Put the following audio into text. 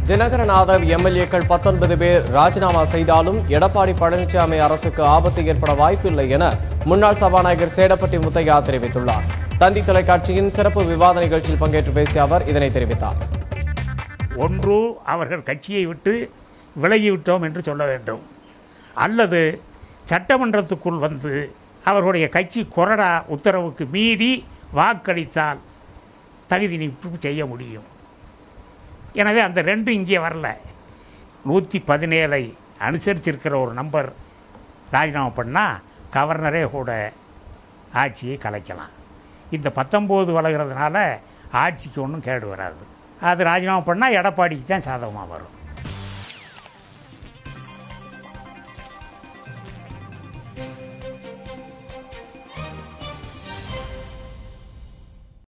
தினகரன் ஆதவ் எம்எல்ஏக்கள் பத்தொன்பது பேர் ராஜினாமா செய்தாலும் எடப்பாடி பழனிசாமி அரசுக்கு ஆபத்து ஏற்பட வாய்ப்பில்லை என முன்னாள் சபாநாயகர் சேடப்பட்டி முத்தையா தெரிவித்துள்ளார் தந்தி தொலைக்காட்சியின் சிறப்பு விவாத நிகழ்ச்சியில் பங்கேற்று பேசிய அவர் இதனை தெரிவித்தார் ஒன்று அவர்கள் கட்சியை விட்டு விலகிவிட்டோம் என்று சொல்ல வேண்டும் அல்லது சட்டமன்றத்துக்குள் வந்து அவர்களுடைய கட்சி கொறடா உத்தரவுக்கு மீறி வாக்களித்தால் தகுதி நீக்கம் செய்ய முடியும் எனவே அந்த ரெண்டும் இங்கே வரல நூற்றி பதினேழை அனுசரிச்சிருக்கிற ஒரு நம்பர் ராஜினாமா பண்ணால் கவர்னரே கூட ஆட்சியை கலைக்கலாம் இந்த பத்தொம்போது வளர்கிறதுனால ஆட்சிக்கு ஒன்றும் கேடு வராது அது ராஜினாமா பண்ணால் எடப்பாடிக்கு தான் சாதகமாக வரும்